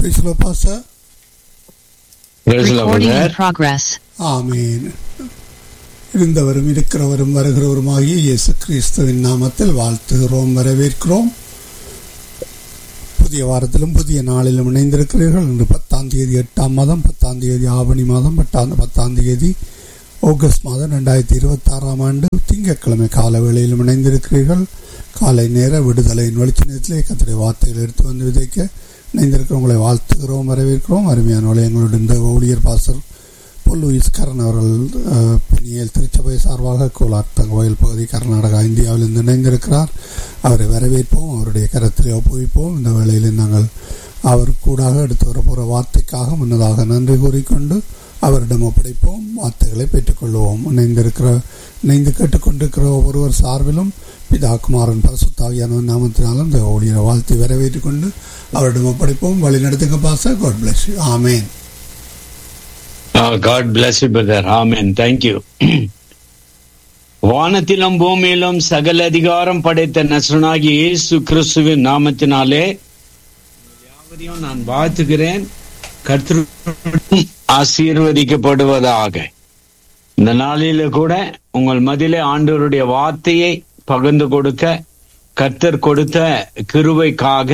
பேசல pastor Praise the Lord, Recording in brother. progress. ஆமீன் இருந்தவரும் இருக்கிறவரும் வருகிறவருமாகிய இயேசு கிறிஸ்துவின் நாமத்தில் வாழ்த்துகிறோம் வரவேற்கிறோம் புதிய வாரத்திலும் புதிய நாளிலும் இணைந்திருக்கிறீர்கள் இன்று பத்தாம் தேதி எட்டாம் மாதம் பத்தாம் தேதி ஆவணி மாதம் பத்தாம் பத்தாம் தேதி ஆகஸ்ட் மாதம் ரெண்டாயிரத்தி இருபத்தாறாம் ஆண்டு திங்கட்கிழமை கால வேளையிலும் இணைந்திருக்கிறீர்கள் காலை நேர விடுதலையின் வெளிச்சத்திலே கத்திரை வார்த்தைகள் எடுத்து வந்து விதைக்க இணைந்திருக்கிற உங்களை வாழ்த்துகிறோம் வரவேற்கிறோம் அருமையான எங்களுடைய இந்த ஊழியர் பாசர் பொல் லூயிஸ் கரண் அவர்கள் அஹ், பிணியல் திருச்சபை சார்பாக கோலார் தங்கோயில் பகுதி கர்நாடகா இந்தியாவிலிருந்து இணைந்திருக்கிறார் அவரை வரவேற்போம் அவருடைய கரத்தில் ஒப்புவிப்போம் இந்த வேளையில் நாங்கள் அவர் கூடாக எடுத்து வரப்போகிற வார்த்தைக்காக முன்னதாக நன்றி கூறிக்கொண்டு அவரிடம் ஒப்படைப்போம் வார்த்தைகளை பெற்றுக்கொள்வோம் இணைந்திருக்கிற இணைந்து கேட்டுக்கொண்டிருக்கிற ஒவ்வொருவர் சார்பிலும் பிதா குமாரன் பரசுத்தாவியானவன் நாமத்தினாலும் இந்த ஊழியரை வாழ்த்தி வரவேற்றுக் கொண்டு அவரிடம் ஒப்படைப்போம் வழி நடத்துங்க பாச காட் பிளஸ் ஆமேன் Oh, God bless you, brother. Amen. Thank you. வானத்திலும் பூமியிலும் சகல அதிகாரம் படைத்த நசனாகி இயேசு கிறிஸ்துவின் நாமத்தினாலே உங்கள் யாவரையும் நான் வாழ்த்துகிறேன் கர்த்தரும் ஆசீர்வதிக்கப்படுவதாக இந்த நாளில கூட உங்கள் மதிலே ஆண்டவருடைய வார்த்தையை பகிர்ந்து கொடுக்க கர்த்தர் கொடுத்த கிருபைக்காக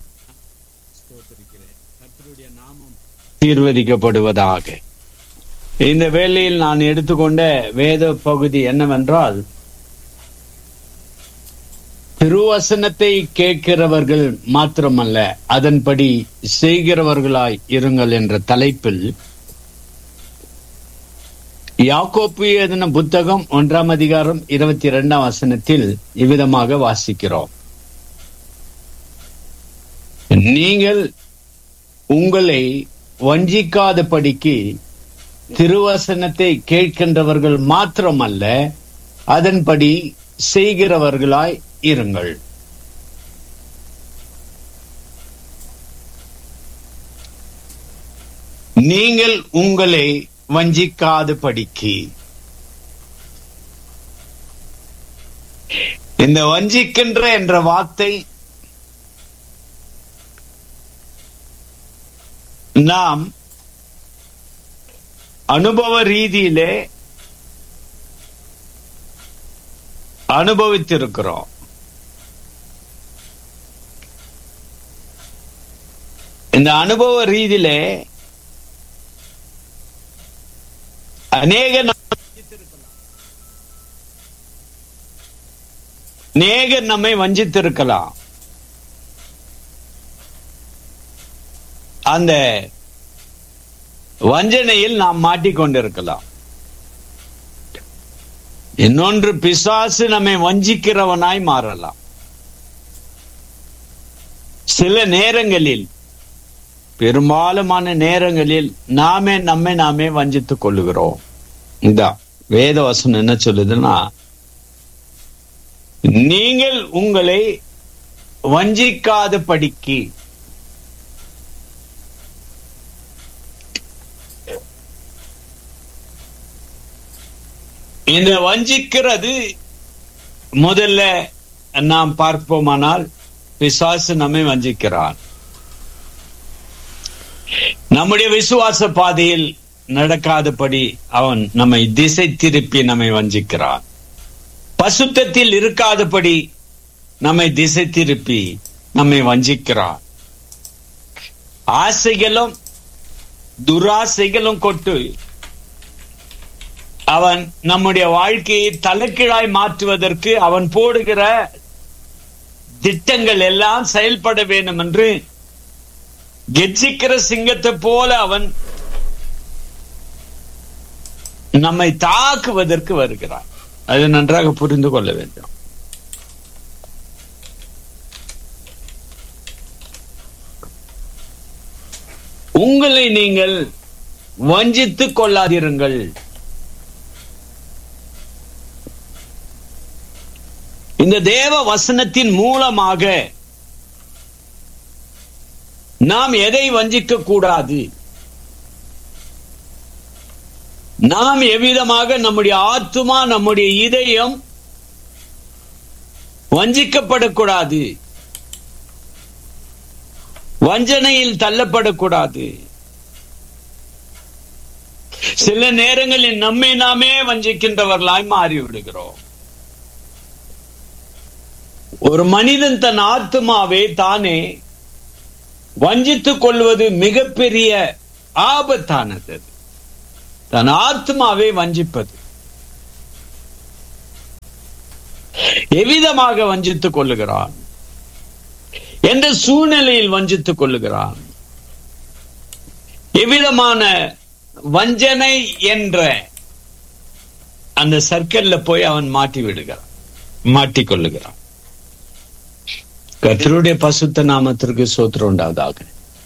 கர்த்தருடைய நாமம் ஆசீர்வதிக்கப்படுவதாக இந்த வேளையில் நான் எடுத்துக்கொண்ட வேத பகுதி என்னவென்றால் திருவசனத்தை கேட்கிறவர்கள் மாத்திரமல்ல அதன்படி செய்கிறவர்களாய் இருங்கள் என்ற தலைப்பில் யாக்கோப்பு எழுதின புத்தகம் ஒன்றாம் அதிகாரம் இருபத்தி இரண்டாம் வசனத்தில் இவ்விதமாக வாசிக்கிறோம் நீங்கள் உங்களை வஞ்சிக்காதபடிக்கு திருவசனத்தை கேட்கின்றவர்கள் மாத்திரமல்ல அதன்படி செய்கிறவர்களாய் இருங்கள் நீங்கள் உங்களை வஞ்சிக்காதபடிக்கு இந்த வஞ்சிக்கின்ற என்ற வார்த்தை நாம் அனுபவ ரீதியிலே அனுபவித்திருக்கிறோம் இந்த அனுபவ ரீதியிலே அநேக நம்மை வஞ்சித்திருக்கலாம். அநேகர் நம்மை வஞ்சித்திருக்கலாம் அந்த வஞ்சனையில் நாம் மாட்டிக்கொண்டிருக்கலாம் இன்னொன்று பிசாசு நம்மை வஞ்சிக்கிறவனாய் மாறலாம் சில நேரங்களில் பெரும்பாலுமான நேரங்களில் நாமே நம்மை நாமே வஞ்சித்துக் கொள்ளுகிறோம் இதான் வேத வசனம் என்ன சொல்லுதுன்னா நீங்கள் உங்களை வஞ்சிக்காத படிக்கு இந்த வஞ்சிக்கிறது முதல்ல நாம் பார்ப்போமானால் பிசாசு நம்மை வஞ்சிக்கிறான் நம்முடைய விசுவாச பாதையில் நடக்காதபடி அவன் நம்மை திசை திருப்பி நம்மை வஞ்சிக்கிறான் பசுத்தத்தில் இருக்காதபடி நம்மை திசை திருப்பி நம்மை வஞ்சிக்கிறான் ஆசைகளும் துராசைகளும் கொட்டு அவன் நம்முடைய வாழ்க்கையை தலைக்கீழாய் மாற்றுவதற்கு அவன் போடுகிற திட்டங்கள் எல்லாம் செயல்பட வேண்டும் என்று கெர்ச்சிக்கிற சிங்கத்தை போல அவன் நம்மை தாக்குவதற்கு வருகிறான் அது நன்றாக புரிந்து கொள்ள வேண்டும் உங்களை நீங்கள் வஞ்சித்துக் கொள்ளாதிருங்கள் இந்த தேவ வசனத்தின் மூலமாக நாம் எதை வஞ்சிக்க கூடாது நாம் எவ்விதமாக நம்முடைய ஆத்துமா நம்முடைய இதயம் வஞ்சிக்கப்படக்கூடாது வஞ்சனையில் தள்ளப்படக்கூடாது சில நேரங்களில் நம்மை நாமே வஞ்சிக்கின்றவர்களாய் மாறி விடுகிறோம் ஒரு மனிதன் தன் ஆத்மாவை தானே வஞ்சித்துக் கொள்வது மிகப்பெரிய ஆபத்தானது தன் ஆத்மாவை வஞ்சிப்பது எவ்விதமாக வஞ்சித்துக் கொள்ளுகிறான் எந்த சூழ்நிலையில் வஞ்சித்துக் கொள்ளுகிறான் எவ்விதமான வஞ்சனை என்ற அந்த சர்க்கிள்ல போய் அவன் மாட்டி விடுகிறான் மாட்டிக்கொள்ளுகிறான் கர்த்தருடைய பசுத்த நாமத்திற்கு சோத்திரம் உண்டாவதாக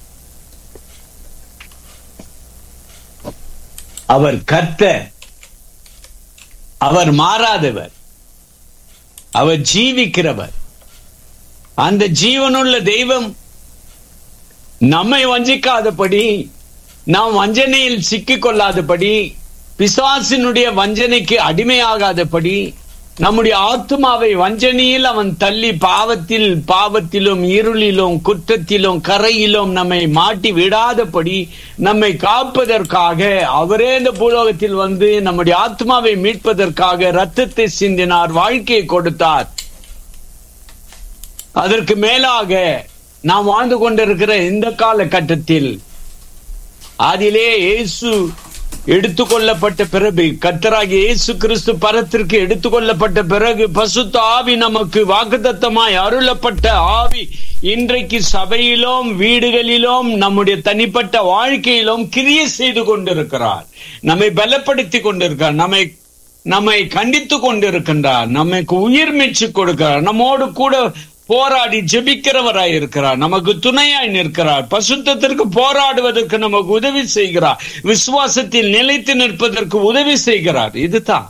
அவர் கர்த்த அவர் மாறாதவர் அவர் ஜீவிக்கிறவர் அந்த ஜீவனுள்ள தெய்வம் நம்மை வஞ்சிக்காதபடி நாம் வஞ்சனையில் சிக்கிக் கொள்ளாதபடி பிசாசினுடைய வஞ்சனைக்கு அடிமையாகாதபடி நம்முடைய ஆத்மாவை வஞ்சனையில் அவன் தள்ளி பாவத்தில் பாவத்திலும் இருளிலும் குற்றத்திலும் கரையிலும் நம்மை மாட்டி விடாதபடி நம்மை காப்பதற்காக அவரே இந்த பூலோகத்தில் வந்து நம்முடைய ஆத்மாவை மீட்பதற்காக ரத்தத்தை சிந்தினார் வாழ்க்கையை கொடுத்தார் அதற்கு மேலாக நாம் வாழ்ந்து கொண்டிருக்கிற இந்த காலகட்டத்தில் அதிலே இயேசு எடுத்துக்கொள்ளப்பட்ட பிறகு கத்தராகி இயேசு கிறிஸ்து பரத்திற்கு எடுத்துக்கொள்ளப்பட்ட பிறகு பசுத்த ஆவி நமக்கு வாக்குத்தத்தமாய் அருளப்பட்ட ஆவி இன்றைக்கு சபையிலும் வீடுகளிலும் நம்முடைய தனிப்பட்ட வாழ்க்கையிலும் கிரிய செய்து கொண்டிருக்கிறார் நம்மை பலப்படுத்தி கொண்டிருக்கிறார் நம்மை நம்மை கண்டித்து கொண்டிருக்கின்றார் நமக்கு உயிர் மெச்சு கொடுக்கிறார் நம்மோடு கூட போராடி ஜெபிக்கிறவராய் இருக்கிறார் நமக்கு துணையாய் நிற்கிறார் பசுத்தத்திற்கு போராடுவதற்கு நமக்கு உதவி செய்கிறார் விசுவாசத்தில் நிலைத்து நிற்பதற்கு உதவி செய்கிறார் இதுதான்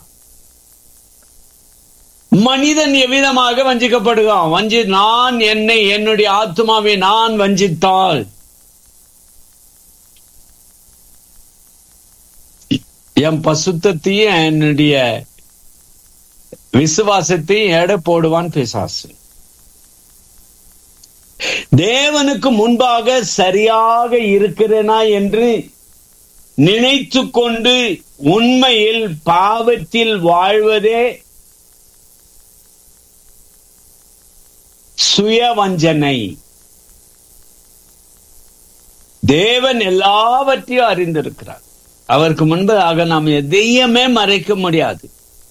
மனிதன் எவ்விதமாக வஞ்சிக்கப்படுகிறான் வஞ்சி நான் என்னை என்னுடைய ஆத்மாவை நான் வஞ்சித்தால் என் பசுத்தத்தையும் என்னுடைய விசுவாசத்தையும் எடை போடுவான் பிசாசு தேவனுக்கு முன்பாக சரியாக இருக்கிறேனா என்று நினைத்து கொண்டு உண்மையில் பாவத்தில் வாழ்வதே சுயவஞ்சனை தேவன் எல்லாவற்றையும் அறிந்திருக்கிறார் அவருக்கு முன்பதாக நாம் எதையுமே மறைக்க முடியாது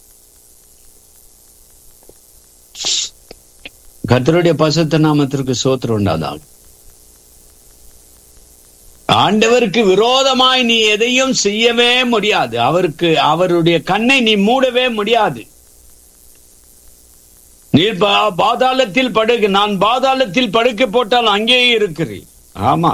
கத்தருடைய பசுத்த நாமத்திற்கு சோத்திரம் உண்டாதாக ஆண்டவருக்கு விரோதமாய் நீ எதையும் செய்யவே முடியாது அவருக்கு அவருடைய கண்ணை நீ மூடவே முடியாது நீர் பாதாளத்தில் படுக நான் பாதாளத்தில் படுக்க போட்டால் அங்கேயே இருக்கிறேன் ஆமா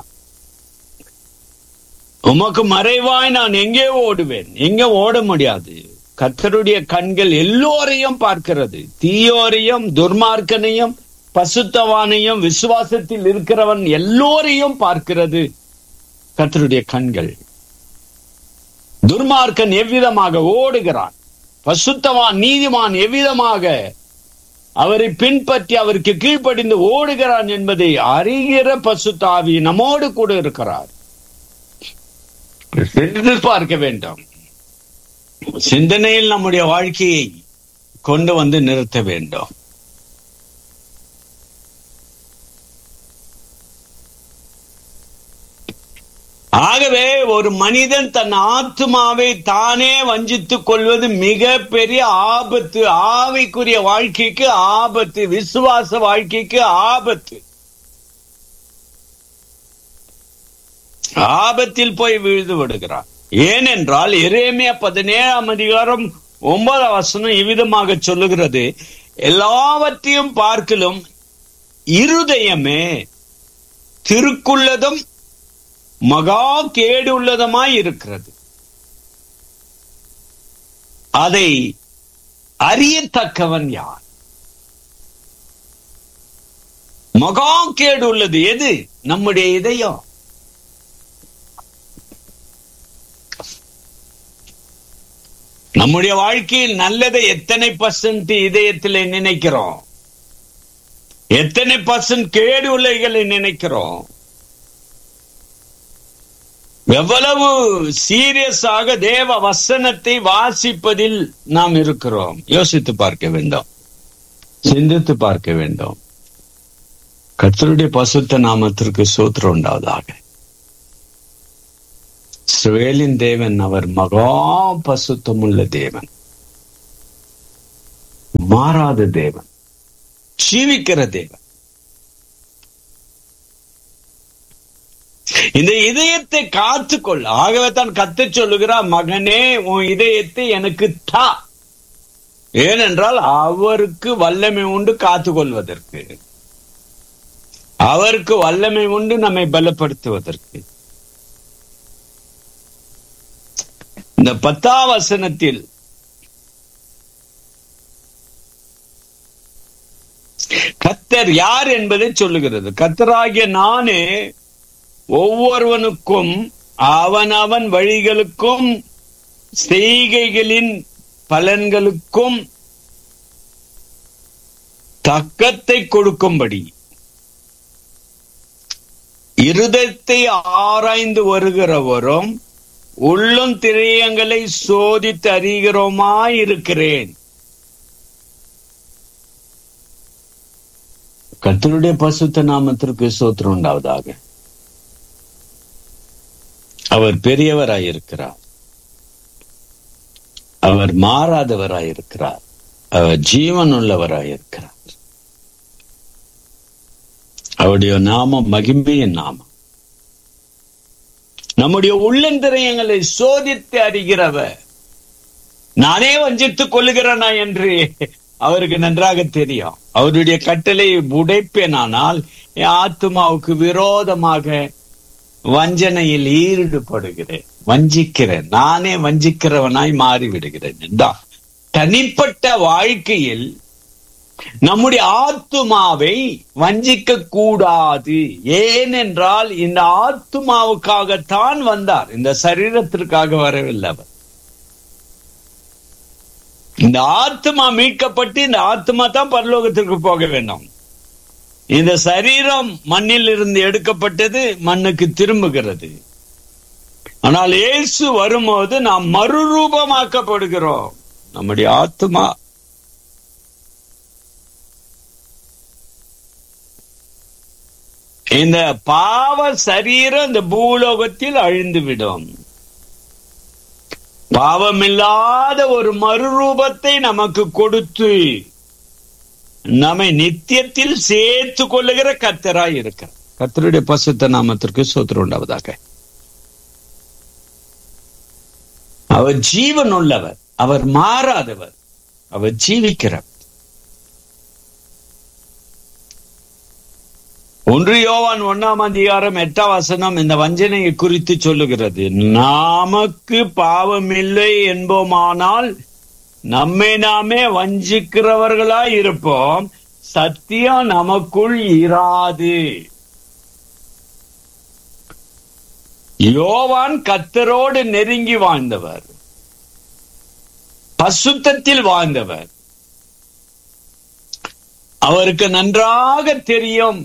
உமக்கு மறைவாய் நான் எங்கே ஓடுவேன் எங்க ஓட முடியாது கத்தருடைய கண்கள் எல்லோரையும் பார்க்கிறது தீயோரையும் துர்மார்க்கனையும் பசுத்தவானையும் விசுவாசத்தில் இருக்கிறவன் எல்லோரையும் பார்க்கிறது கத்தருடைய கண்கள் துர்மார்க்கன் எவ்விதமாக ஓடுகிறான் பசுத்தவான் நீதிமான் எவ்விதமாக அவரை பின்பற்றி அவருக்கு கீழ்ப்படிந்து ஓடுகிறான் என்பதை அறிகிற பசுத்தாவி நம்மோடு கூட இருக்கிறார் பார்க்க வேண்டாம் சிந்தனையில் நம்முடைய வாழ்க்கையை கொண்டு வந்து நிறுத்த வேண்டும் ஆகவே ஒரு மனிதன் தன் ஆத்மாவை தானே வஞ்சித்துக் கொள்வது மிக பெரிய ஆபத்து ஆவிக்குரிய வாழ்க்கைக்கு ஆபத்து விசுவாச வாழ்க்கைக்கு ஆபத்து ஆபத்தில் போய் விழுந்து விடுகிறார் ஏனென்றால் எரேமியா பதினேழாம் அதிகாரம் ஒன்பதாம் வசனம் இவ்விதமாக சொல்லுகிறது எல்லாவற்றையும் பார்க்கலும் இருதயமே திருக்குள்ளதும் மகா கேடு உள்ளதுமாய் இருக்கிறது அதை அறியத்தக்கவன் யார் மகா கேடு உள்ளது எது நம்முடைய இதயம் நம்முடைய வாழ்க்கையில் நல்லதை எத்தனை பர்சன்ட் இதயத்தில் நினைக்கிறோம் எத்தனை பர்சன்ட் கேடு உள்ளைகளை நினைக்கிறோம் எவ்வளவு சீரியஸாக தேவ வசனத்தை வாசிப்பதில் நாம் இருக்கிறோம் யோசித்து பார்க்க வேண்டும் சிந்தித்து பார்க்க வேண்டும் கர்த்தருடைய பசுத்த நாமத்திற்கு சூத்திரம் உண்டாவதாக இஸ்ரவேலின் தேவன் அவர் மகா பசுத்தமுள்ள தேவன் மாறாத தேவன் ஜீவிக்கிற தேவன் இந்த இதயத்தை காத்துக்கொள் ஆகவே தான் கத்து சொல்லுகிறார் மகனே உன் இதயத்தை எனக்கு தா ஏனென்றால் அவருக்கு வல்லமை உண்டு காத்துக்கொள்வதற்கு அவருக்கு வல்லமை உண்டு நம்மை பலப்படுத்துவதற்கு இந்த பத்தாம் வசனத்தில் கத்தர் யார் என்பதை சொல்லுகிறது கத்தராகிய நானே ஒவ்வொருவனுக்கும் அவன் அவன் வழிகளுக்கும் செய்கைகளின் பலன்களுக்கும் தக்கத்தை கொடுக்கும்படி இருதத்தை ஆராய்ந்து வருகிறவரும் உள்ளும் திரையங்களை சோதித்து அறிகிறோமாயிருக்கிறேன் கத்தருடைய பசுத்த நாமத்திற்கு சோத்திரம் உண்டாவதாக அவர் பெரியவராயிருக்கிறார் அவர் மாறாதவராயிருக்கிறார் அவர் ஜீவன் உள்ளவராயிருக்கிறார் அவருடைய நாமம் மகிமையின் நாமம் நம்முடைய உள்ளந்திரயங்களை சோதித்து அறிகிறவர் நானே வஞ்சித்துக் கொள்ளுகிறனா என்று அவருக்கு நன்றாக தெரியும் அவருடைய கட்டளை உடைப்பேனானால் என் ஆத்மாவுக்கு விரோதமாக வஞ்சனையில் ஈடுபடுகிறேன் வஞ்சிக்கிறேன் நானே வஞ்சிக்கிறவனாய் மாறிவிடுகிறேன் தான் தனிப்பட்ட வாழ்க்கையில் நம்முடைய ஆத்துமாவை வஞ்சிக்க கூடாது ஏனென்றால் இந்த ஆத்துமாவுக்காகத்தான் வந்தார் இந்த சரீரத்திற்காக வரவில்லை அவர் இந்த ஆத்மா மீட்கப்பட்டு இந்த ஆத்மா தான் பரலோகத்திற்கு போக வேண்டும் இந்த சரீரம் மண்ணில் இருந்து எடுக்கப்பட்டது மண்ணுக்கு திரும்புகிறது ஆனால் இயேசு வரும்போது நாம் மறுரூபமாக்கப்படுகிறோம் நம்முடைய ஆத்மா இந்த பாவ சரீரம் இந்த பூலோகத்தில் அழிந்துவிடும் பாவமில்லாத ஒரு மறுரூபத்தை நமக்கு கொடுத்து நம்மை நித்தியத்தில் சேர்த்து கொள்ளுகிற கத்தராய் இருக்கிறார் கத்தருடைய பசுத்த நாமத்திற்கு சோத்திரம் உண்டாவதாக அவர் ஜீவன் உள்ளவர் அவர் மாறாதவர் அவர் ஜீவிக்கிறவர் ஒன்று யோவான் ஒன்னாம் அதிகாரம் எட்டாம் வசனம் இந்த வஞ்சனையை குறித்து சொல்லுகிறது நமக்கு பாவமில்லை என்போமானால் நம்மை நாமே வஞ்சிக்கிறவர்களாய் இருப்போம் சத்தியம் நமக்குள் இராது யோவான் கத்தரோடு நெருங்கி வாழ்ந்தவர் பசுத்தத்தில் வாழ்ந்தவர் அவருக்கு நன்றாக தெரியும்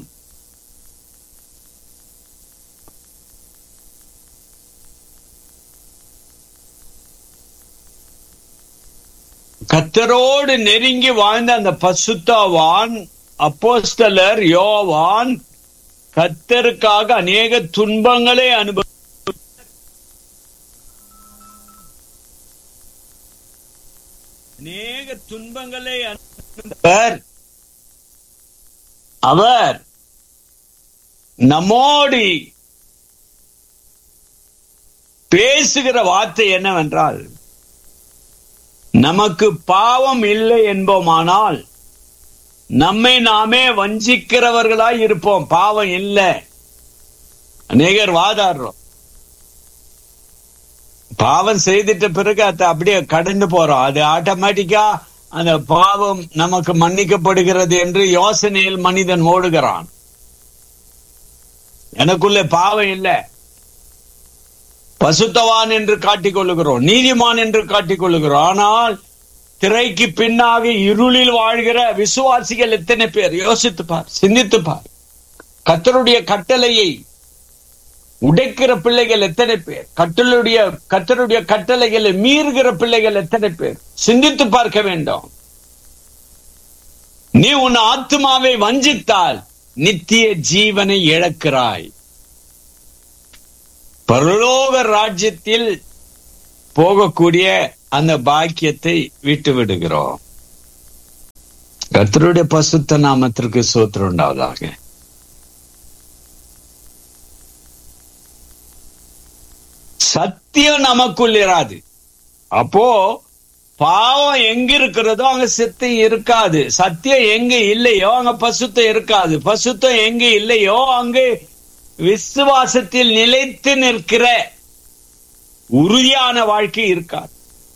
கத்தரோடு நெருங்கி வாழ்ந்த அந்த பசுத்தவான் அப்போஸ்தலர் யோவான் கத்தருக்காக அநேக துன்பங்களை அனுபவ அநேக துன்பங்களை அனுபவர் அவர் நம்மோடு பேசுகிற வார்த்தை என்னவென்றால் நமக்கு பாவம் இல்லை என்போமானால் நம்மை நாமே வஞ்சிக்கிறவர்களாய் இருப்போம் பாவம் இல்லை அநேகர் வாதாடுறோம் பாவம் செய்துட்ட பிறகு அதை அப்படியே கடந்து போறோம் அது ஆட்டோமேட்டிக்கா அந்த பாவம் நமக்கு மன்னிக்கப்படுகிறது என்று யோசனையில் மனிதன் ஓடுகிறான் எனக்குள்ள பாவம் இல்லை பசுத்தவான் என்று காட்டிக் கொள்ளுகிறோம் நீதிமான் என்று காட்டிக் கொள்ளுகிறோம் ஆனால் திரைக்கு பின்னாக இருளில் வாழ்கிற விசுவாசிகள் எத்தனை பேர் யோசித்து பார் சிந்தித்து பார் கத்தருடைய கட்டளையை உடைக்கிற பிள்ளைகள் எத்தனை பேர் கட்டளுடைய கத்தருடைய கட்டளைகளை மீறுகிற பிள்ளைகள் எத்தனை பேர் சிந்தித்து பார்க்க வேண்டும் நீ உன் ஆத்மாவை வஞ்சித்தால் நித்திய ஜீவனை இழக்கிறாய் பரலோக ராஜ்யத்தில் போகக்கூடிய அந்த பாக்கியத்தை விட்டு விடுகிறோம் கத்தருடைய பசுத்த நாமத்திற்கு சோத்திரம் உண்டாவதாக சத்தியம் நமக்குள் இராது அப்போ பாவம் எங்க இருக்கிறதோ அங்க சித்தம் இருக்காது சத்தியம் எங்க இல்லையோ அங்க பசுத்தம் இருக்காது பசுத்தம் எங்க இல்லையோ அங்கு விசுவாசத்தில் நிலைத்து நிற்கிற உறுதியான வாழ்க்கை இருக்காது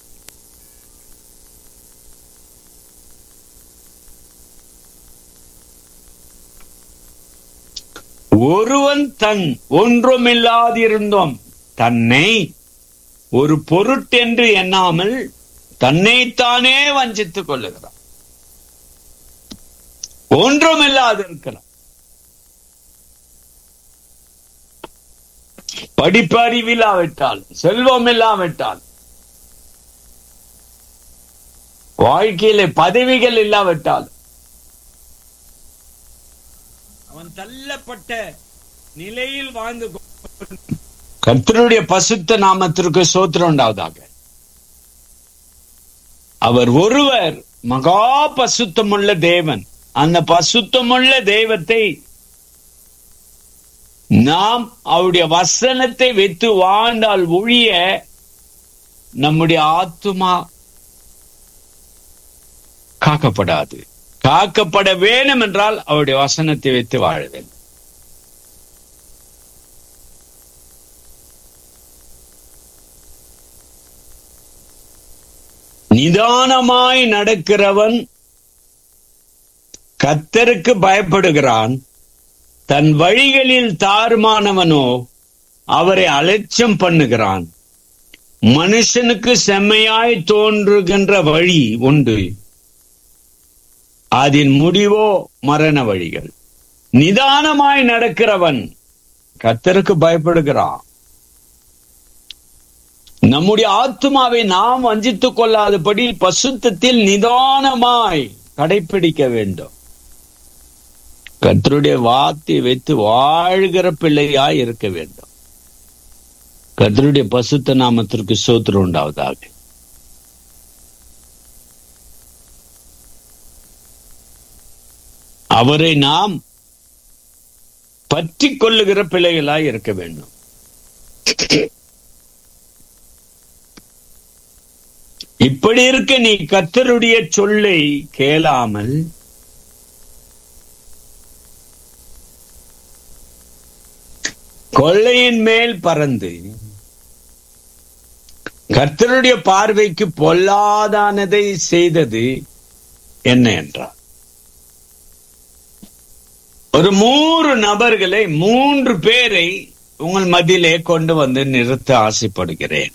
ஒருவன் தன் ஒன்றுமில்லாதிருந்தோம் தன்னை ஒரு பொருட்டென்று எண்ணாமல் தன்னைத்தானே வஞ்சித்துக் கொள்ளுகிறான் ஒன்றுமில்லாதிருக்கிறான் படிப்பறிவு இல்லாவிட்டால் செல்வம் இல்லாவிட்டால் வாழ்க்கையில பதவிகள் இல்லாவிட்டால் அவன் தள்ளப்பட்ட நிலையில் வாழ்ந்து கர்த்தருடைய பசுத்த நாமத்திற்கு சோத்திரம் உண்டாவதாக அவர் ஒருவர் மகா பசுத்தமுள்ள தேவன் அந்த பசுத்தமுள்ள தெய்வத்தை நாம் அவருடைய வசனத்தை வைத்து வாழ்ந்தால் ஒழிய நம்முடைய ஆத்துமா காக்கப்படாது காக்கப்பட வேணும் என்றால் அவருடைய வசனத்தை வைத்து வாழ வேண்டும் நிதானமாய் நடக்கிறவன் கத்தருக்கு பயப்படுகிறான் தன் வழிகளில் தாறுமானவனோ அவரை அலட்சியம் பண்ணுகிறான் மனுஷனுக்கு செம்மையாய் தோன்றுகின்ற வழி உண்டு அதன் முடிவோ மரண வழிகள் நிதானமாய் நடக்கிறவன் கத்தருக்கு பயப்படுகிறான் நம்முடைய ஆத்மாவை நாம் வஞ்சித்துக் கொள்ளாதபடி பசுத்தத்தில் நிதானமாய் கடைபிடிக்க வேண்டும் கத்தருடைய வார்த்தை வைத்து வாழ்கிற பிள்ளையாய் இருக்க வேண்டும் கத்தருடைய பசுத்த நாமத்திற்கு சோத்திரம் உண்டாவதாக அவரை நாம் பற்றி கொள்ளுகிற பிள்ளைகளாய் இருக்க வேண்டும் இப்படி இருக்க நீ கத்தருடைய சொல்லை கேளாமல் கொள்ளையின் மேல் பறந்து கர்த்தருடைய பார்வைக்கு பொல்லாதானதை செய்தது என்ன என்றார் ஒரு மூன்று நபர்களை மூன்று பேரை உங்கள் மதியிலே கொண்டு வந்து நிறுத்த ஆசைப்படுகிறேன்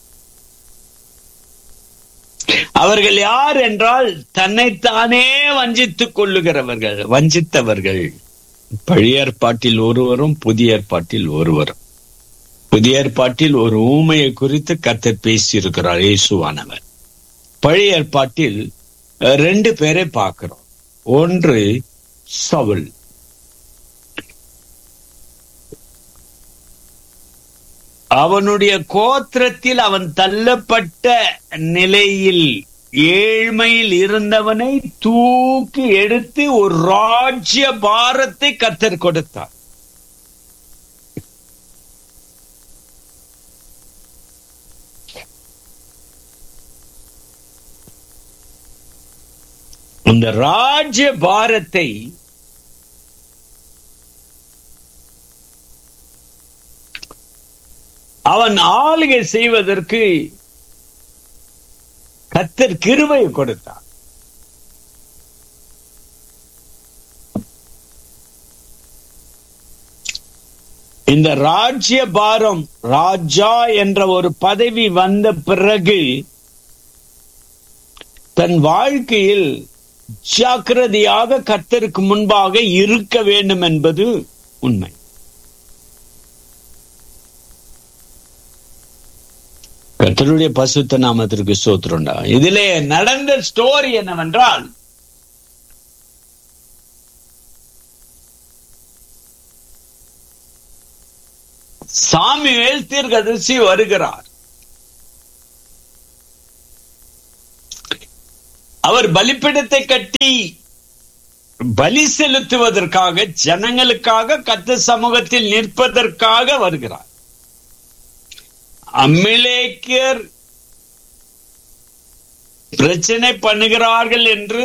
அவர்கள் யார் என்றால் தன்னைத்தானே வஞ்சித்துக் கொள்ளுகிறவர்கள் வஞ்சித்தவர்கள் பழைய ஏற்பாட்டில் ஒருவரும் புதிய ஏற்பாட்டில் ஒருவரும் புதிய ஏற்பாட்டில் ஒரு ஊமையை குறித்து கத்தர் பேசியிருக்கிறார் இயேசுவானவர் பழைய ஏற்பாட்டில் ரெண்டு பேரை பார்க்கிறோம் ஒன்று சவுல் அவனுடைய கோத்திரத்தில் அவன் தள்ளப்பட்ட நிலையில் ஏழ்மையில் இருந்தவனை தூக்கி எடுத்து ஒரு ராஜ்ய பாரத்தை கத்தர் கொடுத்தார் அந்த ராஜ்ய பாரத்தை அவன் ஆளுகை செய்வதற்கு கத்தர் கிருவை கொடுத்தான் இந்த ராஜ்ய பாரம் ராஜா என்ற ஒரு பதவி வந்த பிறகு தன் வாழ்க்கையில் ஜாக்கிரதையாக கத்தருக்கு முன்பாக இருக்க வேண்டும் என்பது உண்மை கர்த்தருடைய பசுத்த நாமத்திற்கு சோத்திரண்டா இதிலே நடந்த ஸ்டோரி என்னவென்றால் சாமுவேல் தீர்க்கதரிசி வருகிறார் அவர் பலிப்பிடத்தை கட்டி பலி செலுத்துவதற்காக ஜனங்களுக்காக கத்த சமூகத்தில் நிற்பதற்காக வருகிறார் அம்மிலேக்கியர் பிரச்சனை பண்ணுகிறார்கள் என்று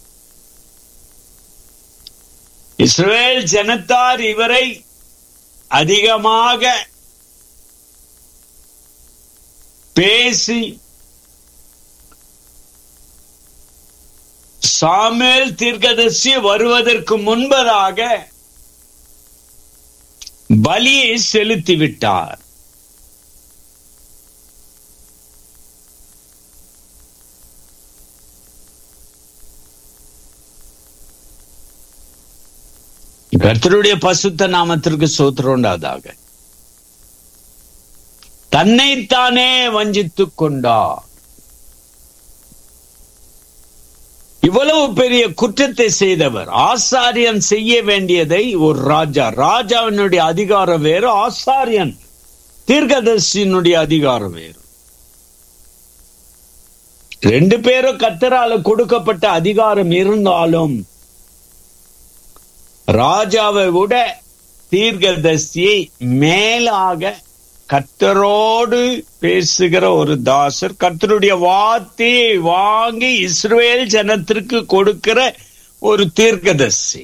இஸ்ரேல் ஜனத்தார் இவரை அதிகமாக பேசி சாமுவேல் தீர்க்கதரிசி வருவதற்கு முன்பதாக பலியை செலுத்திவிட்டார் கர்த்தருடைய பசுத்த நாமத்திற்கு சோத்திரம் உண்டாதாக தன்னைத்தானே வஞ்சித்துக் கொண்டார் இவ்வளவு பெரிய குற்றத்தை செய்தவர் ஆசாரியன் செய்ய வேண்டியதை ஒரு ராஜா ராஜாவினுடைய அதிகாரம் வேறு ஆசாரியன் தீர்க்கதர்சியினுடைய அதிகாரம் வேறு ரெண்டு பேரும் கத்தரால கொடுக்கப்பட்ட அதிகாரம் இருந்தாலும் ராஜாவை விட தீர்க்கதர்சியை மேலாக கர்த்தரோடு பேசுகிற ஒரு தாசர் கர்த்தருடைய வார்த்தையை வாங்கி இஸ்ரேல் ஜனத்திற்கு கொடுக்கிற ஒரு தீர்க்கதர்சி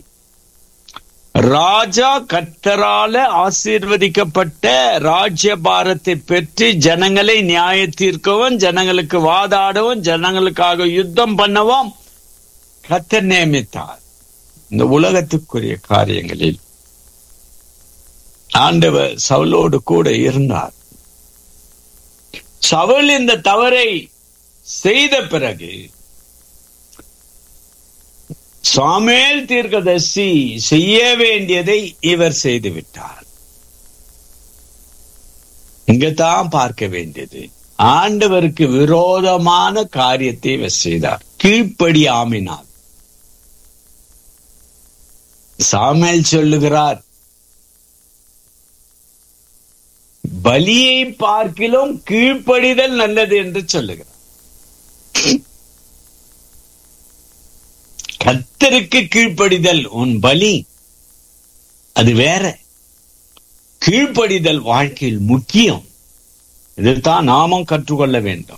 ராஜா கர்த்தரால ஆசீர்வதிக்கப்பட்ட ராஜ்யபாரத்தை பெற்று ஜனங்களை நியாய தீர்க்கவும் ஜனங்களுக்கு வாதாடவும் ஜனங்களுக்காக யுத்தம் பண்ணவும் கர்த்தர் நியமித்தார் இந்த உலகத்துக்குரிய காரியங்களில் ஆண்டவர் சவுலோடு கூட இருந்தார் சவுல் இந்த தவறை செய்த பிறகு சாமேல் தீர்க்கதர்சி செய்ய வேண்டியதை இவர் செய்து விட்டார் இங்கதான் பார்க்க வேண்டியது ஆண்டவருக்கு விரோதமான காரியத்தை இவர் செய்தார் கீழ்ப்படியாமினார் சாமேல் சொல்லுகிறார் பலியை பார்க்கிலும் கீழ்ப்படிதல் நல்லது என்று சொல்லுகிறார் கத்தருக்கு கீழ்ப்படிதல் உன் பலி அது வேற கீழ்ப்படிதல் வாழ்க்கையில் முக்கியம் இதைத்தான் நாமும் கற்றுக்கொள்ள வேண்டும்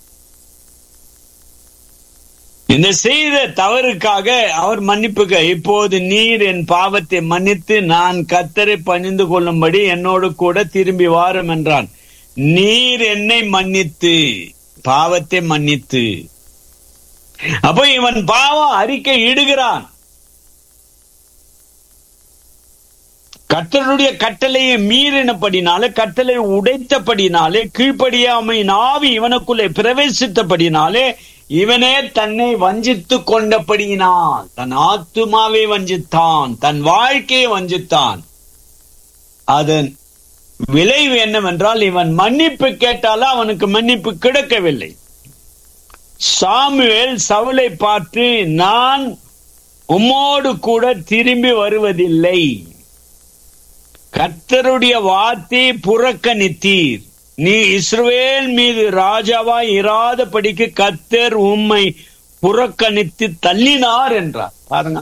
இந்த செய்த தவறுக்காக அவர் மன்னிப்புக இப்போது நீர் என் பாவத்தை மன்னித்து நான் கத்தரை பணிந்து கொள்ளும்படி என்னோடு கூட திரும்பி வாரும் என்றான் நீர் என்னை மன்னித்து பாவத்தை மன்னித்து அப்ப இவன் பாவம் அறிக்கை இடுகிறான் கர்த்தருடைய கட்டளையை மீறினபடினாலே கட்டளை உடைத்தபடினாலே கீழ்ப்படியாமையின் ஆவி இவனுக்குள்ளே பிரவேசித்தபடினாலே இவனே தன்னை வஞ்சித்து கொண்டபடியினால் தன் ஆத்துமாவை வஞ்சித்தான் தன் வாழ்க்கையை வஞ்சித்தான் அதன் விளைவு என்னவென்றால் இவன் மன்னிப்பு கேட்டாலும் அவனுக்கு மன்னிப்பு கிடைக்கவில்லை சாமுவேல் சவுலை பார்த்து நான் உம்மோடு கூட திரும்பி வருவதில்லை கர்த்தருடைய வார்த்தை புறக்கணித்தீர் நீ இஸ்ரவேல் மீது ராஜாவாய் இராதபடிக்கு கர்த்தர் உம்மை புறக்கணித்து தள்ளினார் என்றார் பாருங்க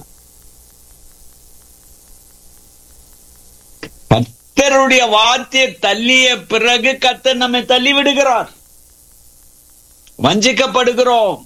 கர்த்தருடைய வார்த்தையை தள்ளிய பிறகு கர்த்தர் நம்மை தள்ளி விடுகிறார் வஞ்சிக்கப்படுகிறோம்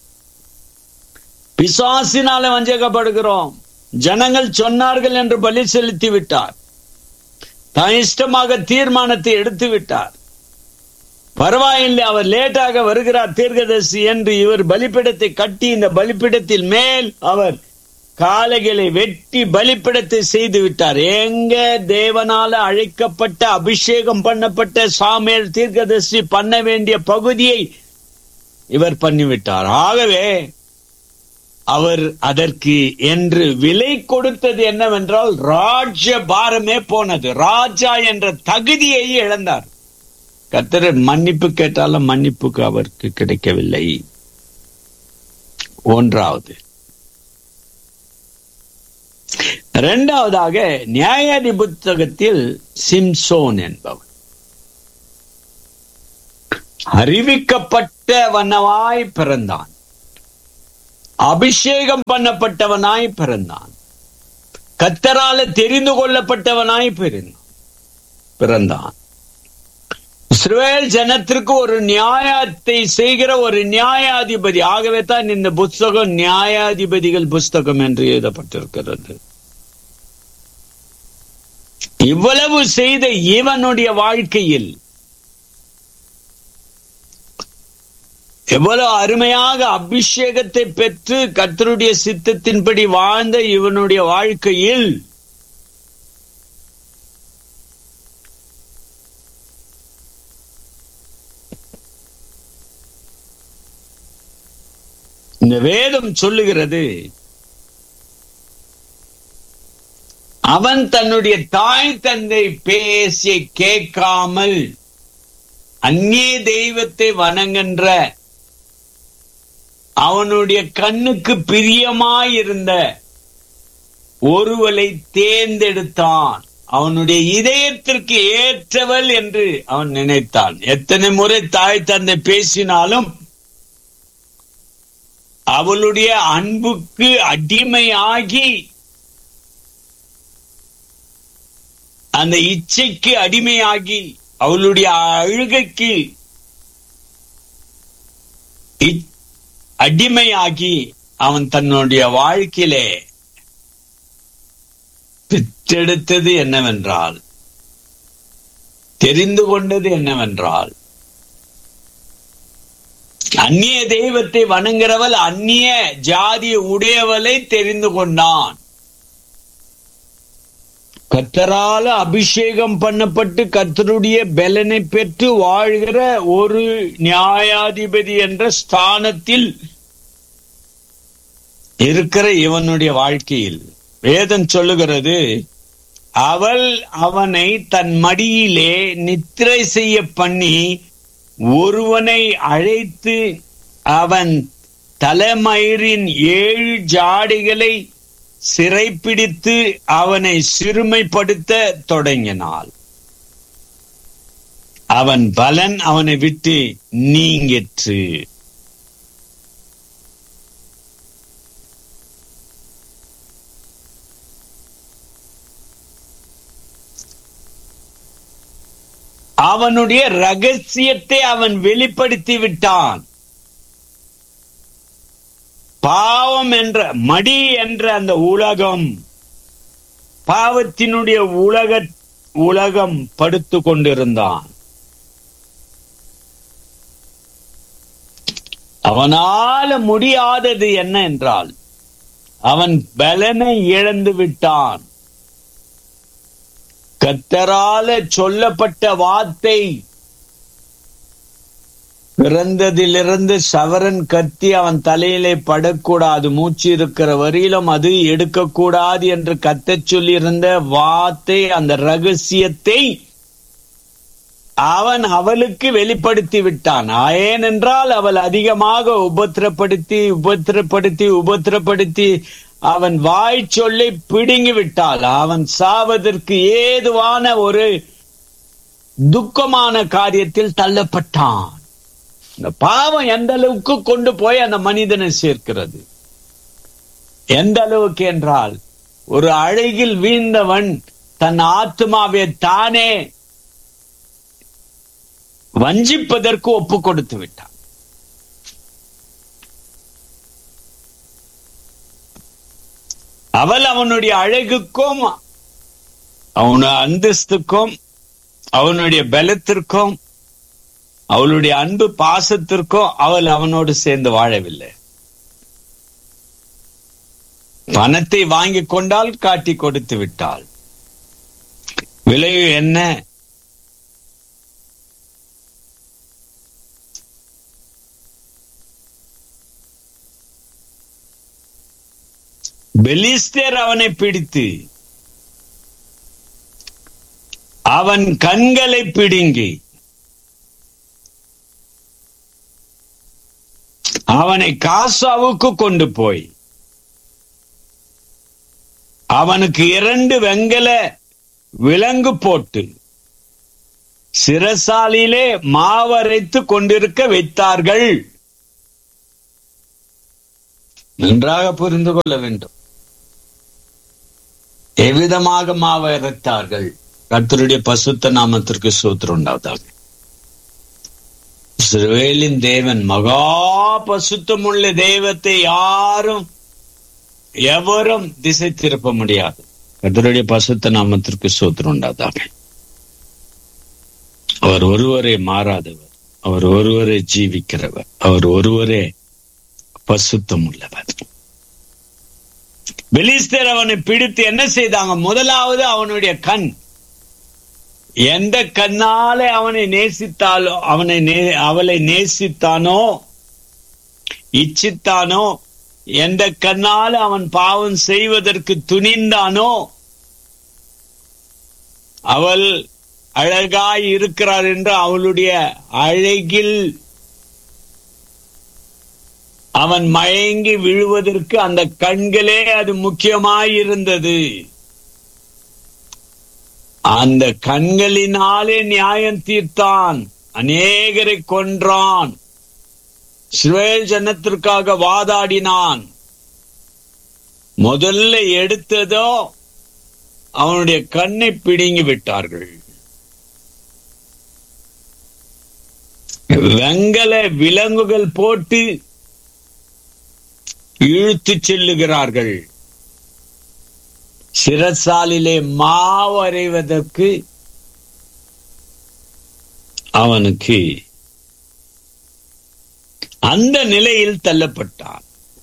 பிசாசினால வஞ்சிக்கப்படுகிறோம் ஜனங்கள் சொன்னார்கள் என்று பலி செலுத்தி விட்டார் தான் இஷ்டமாக தீர்மானத்தை எடுத்து விட்டார் பரவாயில்லை அவர் லேட்டாக வருகிறார் தீர்க்கதரிசி என்று இவர் பலிப்பிடத்தை கட்டி இந்த பலிப்பிடத்தில் மேல் அவர் காலைகளை வெட்டி பலிப்பிடத்தை செய்து விட்டார் எங்க தேவனால அழைக்கப்பட்ட அபிஷேகம் பண்ணப்பட்ட சாமியல் தீர்க்கதரிசி பண்ண வேண்டிய பகுதியை இவர் பண்ணிவிட்டார் ஆகவே அவர் அதற்கு என்று விலை கொடுத்தது என்னவென்றால் ராஜ்ய பாரமே போனது ராஜா என்ற தகுதியை இழந்தார் கத்தர் மன்னிப்பு கேட்டாலும் மன்னிப்புக்கு அவருக்கு கிடைக்கவில்லை ஒன்றாவது இரண்டாவதாக நியாயாதி புத்தகத்தில் சிம்சோன் என்பவன் அறிவிக்கப்பட்டவனவாய் பிறந்தான் அபிஷேகம் பண்ணப்பட்டவனாய் பிறந்தான் கத்தரால தெரிந்து கொள்ளப்பட்டவனாய் பிறந்தான் பிறந்தான் இஸ்ரேல் ஜனத்திற்கு ஒரு நியாயத்தை செய்கிற ஒரு நியாயாதிபதி ஆகவே தான் இந்த புஸ்தகம் நியாயாதிபதிகள் புஸ்தகம் என்று எழுதப்பட்டிருக்கிறது இவ்வளவு செய்த இவனுடைய வாழ்க்கையில் எவ்வளவு அருமையாக அபிஷேகத்தை பெற்று கத்தருடைய சித்தத்தின்படி வாழ்ந்த இவனுடைய வாழ்க்கையில் இந்த வேதம் சொல்லுகிறது அவன் தன்னுடைய தாய் தந்தை பேசிய கேட்காமல் அந்நிய தெய்வத்தை வணங்குகின்ற அவனுடைய கண்ணுக்கு பிரியமாயிருந்த ஒருவளை தேர்ந்தெடுத்தான் அவனுடைய இதயத்திற்கு ஏற்றவள் என்று அவன் நினைத்தான் எத்தனை முறை தாய் தந்தை பேசினாலும் அவளுடைய அன்புக்கு அடிமையாகி அந்த இச்சைக்கு அடிமையாகி அவளுடைய அழுகைக்கு அடிமையாகி அவன் தன்னுடைய வாழ்க்கையிலே பெற்றெடுத்தது என்னவென்றால் தெரிந்து கொண்டது என்னவென்றால் அந்நிய தெய்வத்தை வணங்குறவள் அந்நிய ஜாதி உடையவளை தெரிந்து கொண்டான் கத்தரால அபிஷேகம் பண்ணப்பட்டு கத்தருடைய பலனை பெற்று வாழ்கிற ஒரு நியாயாதிபதி என்ற ஸ்தானத்தில் இருக்கிற இவனுடைய வாழ்க்கையில் வேதம் சொல்லுகிறது அவள் அவனை தன் மடியிலே நித்திரை செய்ய பண்ணி ஒருவனை அழைத்து அவன் தலைமயிரின் ஏழு ஜாடிகளை சிறைப்பிடித்து அவனை சிறுமைப்படுத்த தொடங்கினாள் அவன் பலன் அவனை விட்டு நீங்கிற்று அவனுடைய ரகசியத்தை அவன் வெளிப்படுத்தி விட்டான் பாவம் என்ற மடி என்ற அந்த உலகம் பாவத்தினுடைய உலக உலகம் படுத்து கொண்டிருந்தான் அவனால முடியாதது என்ன என்றால் அவன் பலனை இழந்து விட்டான் கத்தரால சொல்லப்பட்ட வார்த்தை பிறந்ததிலிருந்து சவரன் கத்தி அவன் தலையிலே படக்கூடாது மூச்சு இருக்கிற வரையிலும் அது எடுக்கக்கூடாது என்று கத்தச் சொல்லியிருந்த வார்த்தை அந்த ரகசியத்தை அவன் அவளுக்கு வெளிப்படுத்தி விட்டான் ஏனென்றால் அவள் அதிகமாக உபத்திரப்படுத்தி உபத்திரப்படுத்தி உபத்திரப்படுத்தி அவன் வாய் சொல்லி பிடுங்கி விட்டாள் அவன் சாவதற்கு ஏதுவான ஒரு துக்கமான காரியத்தில் தள்ளப்பட்டான் இந்த பாவம் எந்த அளவுக்கு கொண்டு போய் அந்த மனிதனை சேர்க்கிறது எந்த அளவுக்கு என்றால் ஒரு அழகில் வீழ்ந்தவன் தன் ஆத்மாவை தானே வஞ்சிப்பதற்கு ஒப்பு கொடுத்து விட்டான் அவள் அவனுடைய அழகுக்கும் அவனுடைய அந்தஸ்துக்கும் அவனுடைய பலத்திற்கும் அவளுடைய அன்பு பாசத்திற்கும் அவள் அவனோடு சேர்ந்து வாழவில்லை பணத்தை வாங்கி கொண்டால் காட்டி கொடுத்து விட்டாள் விளைவு என்ன பெலிஸ்தேர் அவனை பிடித்து அவன் கண்களை பிடுங்கி அவனை காசாவுக்கு கொண்டு போய் அவனுக்கு இரண்டு வெங்கல விலங்கு போட்டு சிரசாலிலே மாவரைத்து கொண்டிருக்க வைத்தார்கள் நன்றாக புரிந்து கொள்ள வேண்டும் எவ்விதமாக மாவரைத்தார்கள் கர்த்தருடைய பசுத்த நாமத்திற்கு சூத்திரம் உண்டாவதாக இஸ்ரவேலின் தேவன் மகா பசுத்தமுள்ள தெய்வத்தை யாரும் எவரும் திசை திருப்ப முடியாது கர்த்தருடைய பசுத்த நாமத்திற்கு சூத்திரம் உண்டாதாக அவர் ஒருவரே மாறாதவர் அவர் ஒருவரே ஜீவிக்கிறவர் அவர் ஒருவரே பசுத்தம் உள்ளவர் பெலிஸ்தர் அவனை பிடித்து என்ன செய்தாங்க முதலாவது அவனுடைய கண் எந்த கண்ணாலே அவனை நேசித்தாலோ அவனை நே- அவளை நேசித்தானோ இச்சித்தானோ எந்த கண்ணால அவன் பாவம் செய்வதற்கு துணிந்தானோ அவள் அழகாய் இருக்கிறார் என்று அவளுடைய அழகில் அவன் மயங்கி விழுவதற்கு அந்த கண்களே அது முக்கியமாயிருந்தது அந்த கண்களினாலே நியாயம் தீர்த்தான் அநேகரை கொன்றான் இஸ்ரவேல் ஜனத்திற்காக வாதாடினான் முதல்ல எடுத்ததோ அவனுடைய கண்ணை பிடுங்கி விட்டார்கள் வெங்கல விலங்குகள் போட்டு இழுத்துச் செல்லுகிறார்கள் சிரசாலிலே மாவரைவதற்கு அவனுக்கு அந்த நிலையில் தள்ளப்பட்டான்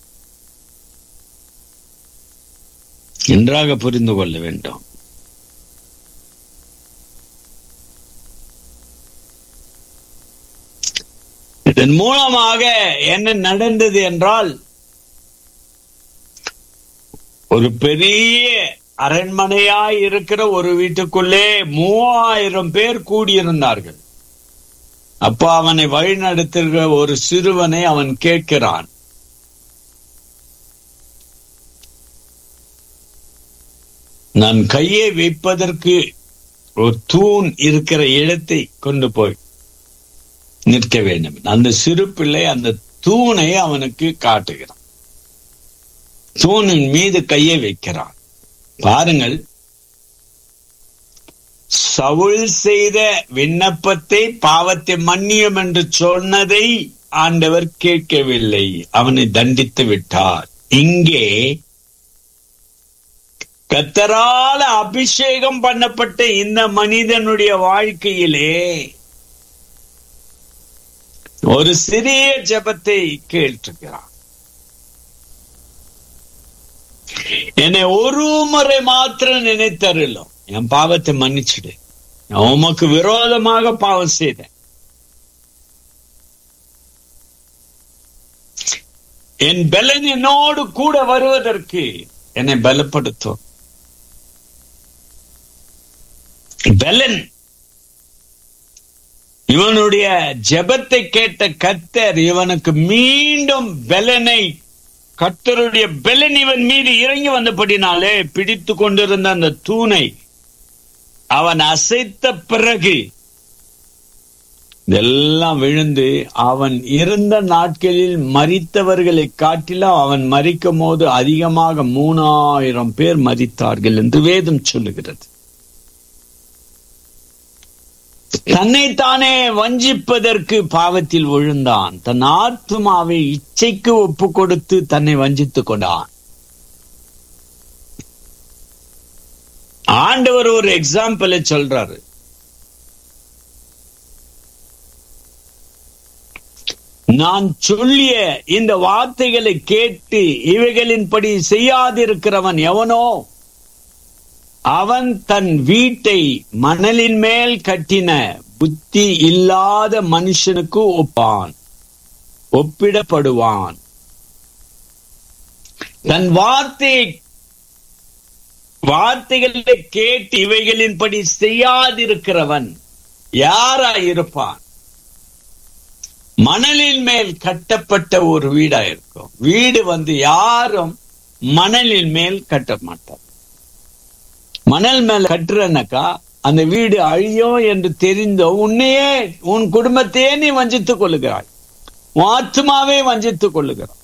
நன்றாக புரிந்து கொள்ள வேண்டும் இதன் மூலமாக என்ன நடந்தது என்றால் ஒரு பெரிய அரண்மனையாய் இருக்கிற ஒரு வீட்டுக்குள்ளே மூவாயிரம் பேர் கூடியிருந்தார்கள் அப்ப அவனை வழிநடத்துகிற ஒரு சிறுவனை அவன் கேட்கிறான் நான் கையை வைப்பதற்கு ஒரு தூண் இருக்கிற இடத்தை கொண்டு போய் நிற்க வேண்டும் அந்த சிறு பிள்ளை அந்த தூணை அவனுக்கு காட்டுகிறான் தூணின் மீது கையை வைக்கிறான் பாருங்கள் சவுல் செய்த விண்ணப்பத்தை பாவத்தை மன்னியும் என்று சொன்னதை ஆண்டவர் கேட்கவில்லை அவனை தண்டித்து விட்டார் இங்கே கத்தரால அபிஷேகம் பண்ணப்பட்ட இந்த மனிதனுடைய வாழ்க்கையிலே ஒரு சிறிய ஜெபத்தை கேட்டிருக்கிறான் என்னை ஒரு முறை மாத்திரம் நினைத்தருளும் என் பாவத்தை மன்னிச்சிடு நான் உமக்கு விரோதமாக பாவம் செய்தேன் என் பலன் என்னோடு கூட வருவதற்கு என்னை பலப்படுத்தும் பலன் இவனுடைய ஜெபத்தை கேட்ட கத்தர் இவனுக்கு மீண்டும் பலனை கர்த்தருடைய பெலன் இவன் மீது இறங்கி வந்தபடினாலே பிடித்து கொண்டிருந்த அந்த தூணை அவன் அசைத்த பிறகு இதெல்லாம் விழுந்து அவன் இருந்த நாட்களில் மரித்தவர்களை காட்டிலும் அவன் மறிக்கும் போது அதிகமாக மூணாயிரம் பேர் மரித்தார்கள் என்று வேதம் சொல்லுகிறது தன்னைத்தானே வஞ்சிப்பதற்கு பாவத்தில் விழுந்தான் தன் ஆத்மாவை இச்சைக்கு ஒப்பு கொடுத்து தன்னை வஞ்சித்துக் கொண்டான் ஆண்டவர் ஒரு எக்ஸாம்பிளை சொல்றாரு நான் சொல்லிய இந்த வார்த்தைகளை கேட்டு இவைகளின்படி செய்யாதிருக்கிறவன் எவனோ அவன் தன் வீட்டை மணலின் மேல் கட்டின புத்தி இல்லாத மனுஷனுக்கு ஒப்பான் ஒப்பிடப்படுவான் தன் வார்த்தை வார்த்தைகளை கேட்டு இவைகளின்படி செய்யாதிருக்கிறவன் யாரா இருப்பான் மணலின் மேல் கட்டப்பட்ட ஒரு வீடா இருக்கும் வீடு வந்து யாரும் மணலின் மேல் கட்ட மாட்டார் மணல் மேல் கட்டுறனாக்கா அந்த வீடு அழியும் என்று தெரிந்தோ உன்னையே உன் குடும்பத்தையே நீ வஞ்சித்துக் கொள்ளுகிறாய் உன் ஆத்மாவே வஞ்சித்துக் கொள்ளுகிறாய்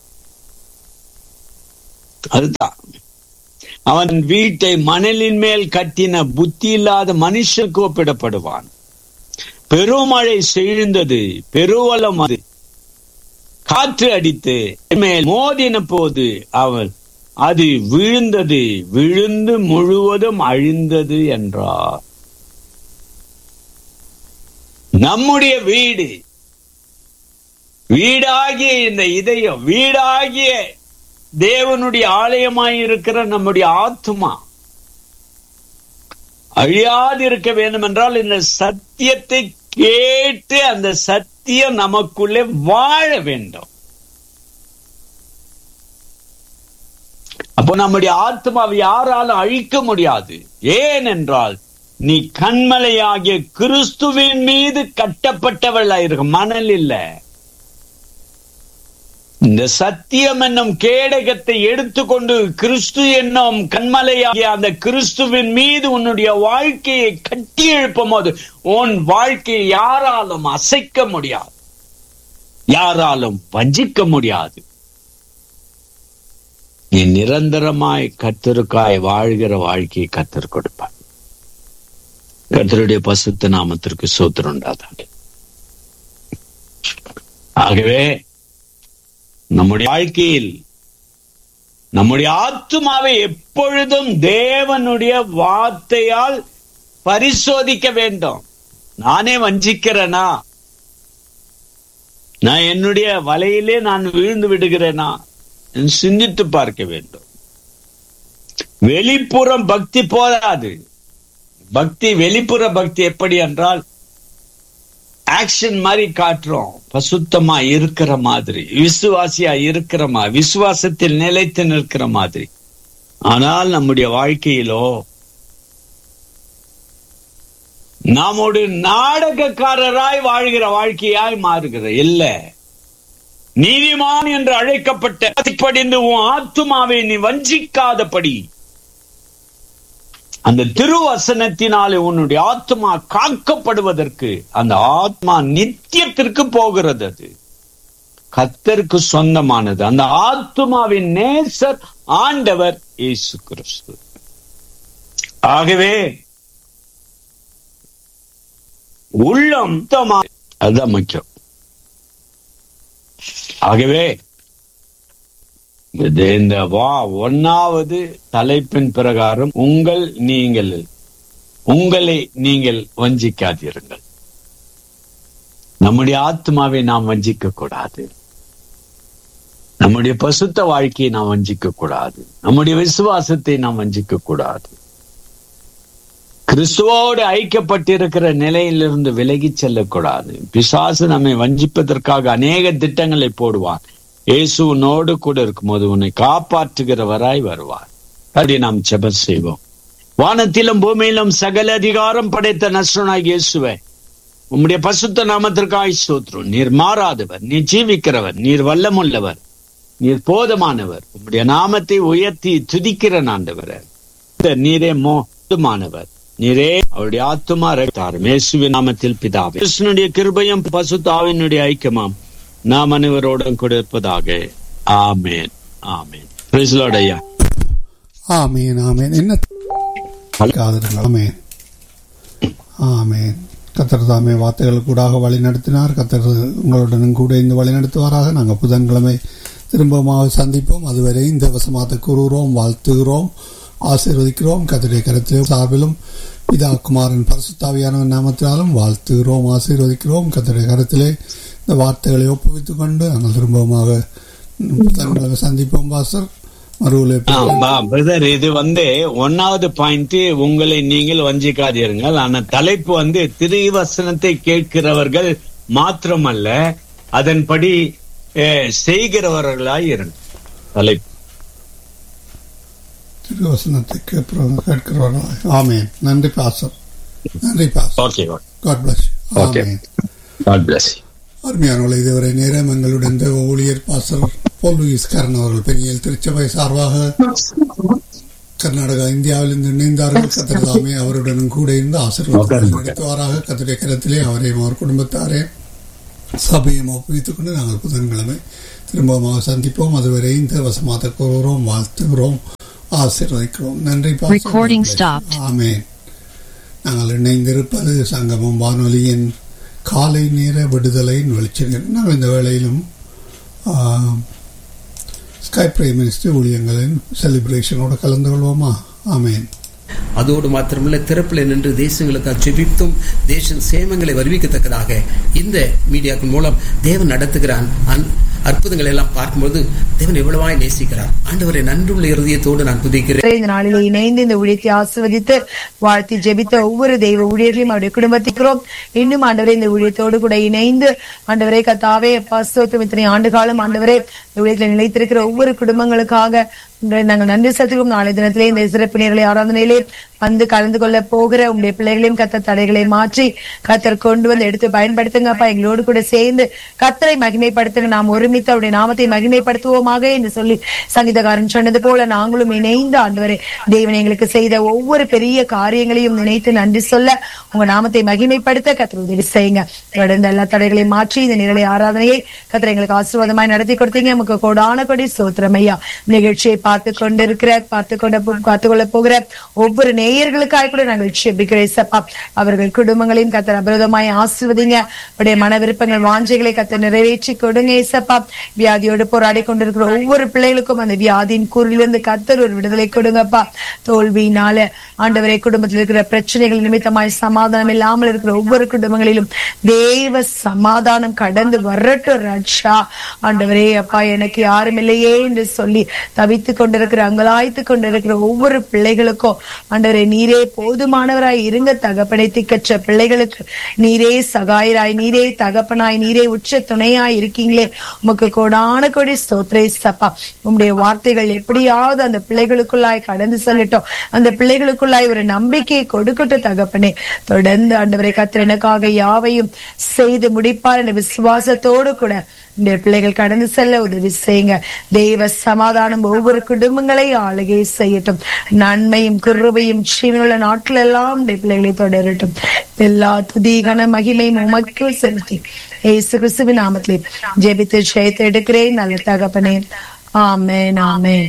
அதுதான் அவன் வீட்டை மணலின் மேல் கட்டின புத்தி இல்லாத மனுஷனுக்கு ஒப்பிடப்படுவான் பெருமழை செழிந்தது பெருவலம் அது காற்று அடித்து மேல் மோதின போது அவன் அது விழுந்தது விழுந்து முழுவதும் அழிந்தது என்றார் நம்முடைய வீடு வீடாகிய இந்த இதயம் வீடாகிய தேவனுடைய ஆலயமாய் இருக்கிற நம்முடைய ஆத்மா அழியாது இருக்க வேண்டும் என்றால் இந்த சத்தியத்தை கேட்டு அந்த சத்தியம் நமக்குள்ளே வாழ வேண்டும் அப்போ நம்முடைய ஆத்மாவை யாராலும் அழிக்க முடியாது ஏனென்றால் நீ கண்மலையாகிய கிறிஸ்துவின் மீது கட்டப்பட்டவள் இருக்க மணல் இல்ல இந்த சத்தியம் என்னும் கேடகத்தை எடுத்துக்கொண்டு கிறிஸ்து என்னும் கண்மலையாகிய அந்த கிறிஸ்துவின் மீது உன்னுடைய வாழ்க்கையை கட்டி எழுப்பும் போது உன் வாழ்க்கையை யாராலும் அசைக்க முடியாது யாராலும் வஞ்சிக்க முடியாது நீ நிரந்தரமாய் கத்தருக்காய் வாழ்கிற வாழ்க்கையை கத்தர் கொடுப்பார் கத்தருடைய பசுத்த நாமத்திற்கு சோத்திரம் உண்டாதாக ஆகவே நம்முடைய வாழ்க்கையில் நம்முடைய ஆத்மாவை எப்பொழுதும் தேவனுடைய வார்த்தையால் பரிசோதிக்க வேண்டும் நானே வஞ்சிக்கிறேனா நான் என்னுடைய வலையிலே நான் விழுந்து விடுகிறேனா சிந்தித்து பார்க்க வேண்டும் வெளிப்புறம் பக்தி போதாது பக்தி வெளிப்புற பக்தி எப்படி என்றால் ஆக்ஷன் மாதிரி காட்டுறோம் பசுத்தமா இருக்கிற மாதிரி விசுவாசியா இருக்கிற மாதிரி விசுவாசத்தில் நிலைத்து நிற்கிற மாதிரி ஆனால் நம்முடைய வாழ்க்கையிலோ நாம் ஒரு நாடகக்காரராய் வாழ்கிற வாழ்க்கையாய் மாறுகிற இல்ல நீதிமான் என்று அழைக்கப்பட்ட படிந்து உன் ஆத்துமாவை நீ வஞ்சிக்காதபடி அந்த திருவசனத்தினாலே உன்னுடைய ஆத்மா காக்கப்படுவதற்கு அந்த ஆத்மா நித்தியத்திற்கு போகிறது அது கத்தருக்கு சொந்தமானது அந்த ஆத்மாவின் நேசர் ஆண்டவர் இயேசு கிறிஸ்து ஆகவே உள்ளம் அதுதான் முக்கியம் ஆகவே இந்த வா ஒன்னாவது தலைப்பின் பிரகாரம் உங்கள் நீங்கள் உங்களை நீங்கள் வஞ்சிக்காதீர்கள் நம்முடைய ஆத்மாவை நாம் வஞ்சிக்க கூடாது நம்முடைய பசுத்த வாழ்க்கையை நாம் வஞ்சிக்க கூடாது நம்முடைய விசுவாசத்தை நாம் வஞ்சிக்க கூடாது கிறிஸ்துவோடு ஐக்கியப்பட்டிருக்கிற நிலையிலிருந்து விலகி செல்லக்கூடாது பிசாசு நம்மை வஞ்சிப்பதற்காக அநேக திட்டங்களை போடுவான் இயேசு உன்னோடு கூட இருக்கும்போது உன்னை காப்பாற்றுகிறவராய் வருவார் அப்படி நாம் செப செய்வோம் வானத்திலும் பூமியிலும் சகல அதிகாரம் படைத்த நஸ்ரனாய் இயேசுவே உம்முடைய பசுத்த நாமத்திற்காய் சோத்ரும் நீர் மாறாதவர் நீர் ஜீவிக்கிறவர் நீர் வல்லமுள்ளவர் நீர் போதமானவர் உம்முடைய நாமத்தை உயர்த்தி துதிக்கிற நாண்டவர் நீரே மோதமானவர் நீரே அவருடைய ஆத்துமா ரத்தார் மேசுவின் நாமத்தில் பிதாவே கிருஷ்ணனுடைய கிருபையும் பசுத்தாவினுடைய ஐக்கியமாம் நாம் அனைவரோடும் கூட இருப்பதாக ஆமேன் ஆமேன் ஐயா ஆமேன் ஆமேன் என்ன காதல் ஆமேன் ஆமேன் கத்தர் தாமே வார்த்தைகள் கூடாக வழி நடத்தினார் கத்தர் உங்களுடனும் கூட இந்த வழி நடத்துவாராக நாங்கள் புதன்கிழமை திரும்பமாக சந்திப்போம் அதுவரை இந்த வசமாத்தை கூறுகிறோம் வாழ்த்துகிறோம் ஆசீர்வதிக்கிறோம் கத்தருடைய கருத்திலும் சார்பிலும் பிதா குமாரன் பரசுத்தாவியான நாமத்தினாலும் வாழ்த்துகிறோம் ஆசீர்வதிக்கிறோம் கத்தருடைய கருத்திலே இந்த வார்த்தைகளை ஒப்புவித்துக் கொண்டு நாங்கள் திரும்பமாக புதன்கிழமை சந்திப்போம் பாஸ்டர் பிரதர் இது வந்து ஒன்னாவது பாயிண்ட் உங்களை நீங்கள் வஞ்சிக்காதீர்கள் ஆனா தலைப்பு வந்து திருவசனத்தை கேட்கிறவர்கள் மாத்திரமல்ல அதன்படி செய்கிறவர்களாய் இருங்க தலைப்பு திருவசனத்தை கேட்கிறவர்களாய் ஆமேன் நன்றி பாசம் நன்றி பாசம் okay God bless okay God bless அருமையானவர்கள் இதுவரை நேரம் எங்களுடன் தேவ ஊழியர் பாசர் போல் லூயிஸ் கரண் அவர்கள் பெரியல் திருச்சபை சார்பாக கர்நாடகா இந்தியாவிலிருந்து இணைந்தார்கள் கத்திரதாமே அவருடனும் கூட இருந்து ஆசீர்வாதம் நடத்துவாராக கத்திரை கரத்திலே அவரையும் அவர் குடும்பத்தாரே சபையும் ஒப்புவித்துக் கொண்டு நாங்கள் புதன்கிழமை திரும்பமாக சந்திப்போம் அதுவரை இந்த வசமாக கூறுகிறோம் வாழ்த்துகிறோம் ஆசீர்வதிக்கிறோம் நன்றி பாஸ்டர். Recording stopped. ஆமென் நாங்கள் இணைந்திருப்பது சங்கமம் வானொலியின் காலை நேர விடுதலையின் வெளிச்சங்கள் நாங்கள் இந்த வேளையிலும் ஸ்கை பிரைம் மினிஸ்டர் ஊழியங்களின் செலிப்ரேஷனோட கலந்து கொள்வோமா ஆமேன் அதோடு மாத்திரமல்ல திறப்பில் நின்று தேசங்களுக்கு ஜெபித்தும் தேச சேமங்களை வருவிக்கத்தக்கதாக இந்த மீடியாக்கள் மூலம் தேவன் நடத்துகிறான் அன்- அற்புதங்களை எல்லாம் பார்க்கும்போது தேவன் எவ்வளவாய் நேசிக்கிறார் ஆண்டவரை நன்றுள்ள இருதயத்தோடு நான் துதிக்கிறேன் இந்த நாளிலே இணைந்து இந்த ஊழியத்தை ஆசிர்வதித்து வாழ்த்தி ஜெபித்த ஒவ்வொரு தெய்வ ஊழியர்களையும் அவருடைய குடும்பத்திற்கிறோம் இன்னும் ஆண்டவரே இந்த ஊழியத்தோடு கூட இணைந்து ஆண்டவரே கத்தாவே பசுத்தம் இத்தனை ஆண்டு காலம் ஆண்டவரே இந்த ஊழியத்தில் நிலைத்திருக்கிற ஒவ்வொரு குடும்பங்களுக்காக உங்களை நாங்கள் நன்றி செலுத்துகிறோம் நாளை தினத்திலே இந்த சிறப்பு நேரலை ஆராதனையிலே வந்து கலந்து கொள்ள போகிற உங்களுடைய பிள்ளைகளையும் கத்த தடைகளை மாற்றி கத்தர் கொண்டு வந்து எடுத்து பயன்படுத்துங்கப்பா எங்களோடு கூட சேர்ந்து கத்தரை மகிமைப்படுத்துங்க நாம் ஒருமித்து அவருடைய நாமத்தை மகிமைப்படுத்துவோமாக என்று சொல்லி சங்கீதக்காரன் சொன்னது போல நாங்களும் இணைந்து ஆண்டவரே தேவன் எங்களுக்கு செய்த ஒவ்வொரு பெரிய காரியங்களையும் நினைத்து நன்றி சொல்ல உங்க நாமத்தை மகிமைப்படுத்த கத்தர் உதவி செய்யுங்க தொடர்ந்து எல்லா தடைகளையும் மாற்றி இந்த நிரலை ஆராதனையை கத்தர் எங்களுக்கு ஆசீர்வாதமாய் நடத்தி கொடுத்தீங்க நமக்கு கோடான கொடி சோத்திரம் ஐயா நிகழ்ச்சியை பார்த்து கொண்டிருக்கிற பார்த்து கொண்ட பார்த்து கொள்ள போகிற ஒவ்வொரு நேயர்களுக்காக கூட நாங்கள் செபிக்கிறேன் சப்பா அவர்கள் குடும்பங்களையும் கத்தர் அபிரதமாய் ஆசிர்வதிங்க அவருடைய மன விருப்பங்கள் வாஞ்சைகளை கத்தர் நிறைவேற்றி கொடுங்க ஏசப்பா வியாதியோடு போராடி கொண்டிருக்கிற ஒவ்வொரு பிள்ளைகளுக்கும் அந்த வியாதியின் கூறிலிருந்து கத்தர் ஒரு விடுதலை கொடுங்கப்பா தோல்வியினால ஆண்டவரை குடும்பத்தில் இருக்கிற பிரச்சனைகள் நிமித்தமாய் சமாதானம் இல்லாமல் இருக்கிற ஒவ்வொரு குடும்பங்களிலும் தேவ சமாதானம் கடந்து வரட்டும் ரட்சா ஆண்டவரே அப்பா எனக்கு யாரும் இல்லையே என்று சொல்லி தவித்துக் கொண்டிருக்கிற அங்கலாய்த்து கொண்டிருக்கிற ஒவ்வொரு பிள்ளைகளுக்கும் ஆண்டவரே நீரே போதுமானவராய் இருங்க தகப்பனை திக்கற்ற பிள்ளைகளுக்கு நீரே சகாயராய் நீரே தகப்பனாய் நீரே உச்ச துணையாய் இருக்கீங்களே உமக்கு கோடான கொடி ஸ்தோத்ரே சப்பா உம்முடைய வார்த்தைகள் எப்படியாவது அந்த பிள்ளைகளுக்குள்ளாய் கடந்து செல்லட்டும் அந்த பிள்ளைகளுக்குள்ளாய் ஒரு நம்பிக்கையை கொடுக்கட்டும் தகப்பனே தொடர்ந்து ஆண்டவரை கத்திர எனக்காக யாவையும் செய்து முடிப்பார் என்ற விசுவாசத்தோடு கூட இந்த பிள்ளைகள் கடந்து செல்ல உதவி செய்யுங்க தெய்வ சமாதானம் ஒவ்வொரு குடும்பங்களை ஆளுகை செய்யட்டும் நன்மையும் கிருபையும் ஜீவனுள்ள நாட்டில் எல்லாம் இந்த பிள்ளைகளை தொடரட்டும் எல்லா துதி கன மகிமையும் உமக்கு செலுத்தி ஏசு கிறிஸ்துவின் நாமத்திலே ஜெபித்து ஜெயத்தை எடுக்கிறேன் நல்ல தகப்பனே ஆமென் ஆமென்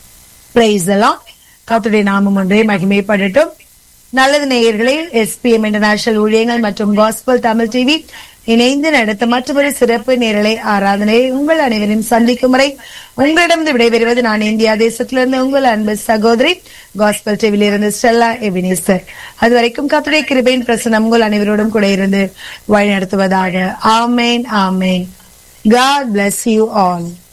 பிரைஸ் எல்லாம் கத்துடைய நாமம் ஒன்றே மகிமைப்படட்டும் நல்லது நேயர்களே எஸ்பிஎம் இன்டர்நேஷனல் ஊழியங்கள் மற்றும் காஸ்பல் தமிழ் டிவி இணைந்து நடத்த மற்றொரு சிறப்பு நேரலை ஆராதனையை உங்கள் அனைவரையும் சந்திக்கும் வரை உங்களிடம் விடைபெறுவது நான் இந்தியா தேசத்திலிருந்து உங்கள் அன்பு சகோதரி காஸ்பல் டிவியில் இருந்து ஸ்டெல்லா எபினேசர் அது வரைக்கும் கத்துடைய கிருபையின் பிரசனம் உங்கள் அனைவரோடும் கூட இருந்து வழிநடத்துவதாக ஆமேன் ஆமேன் God bless you all.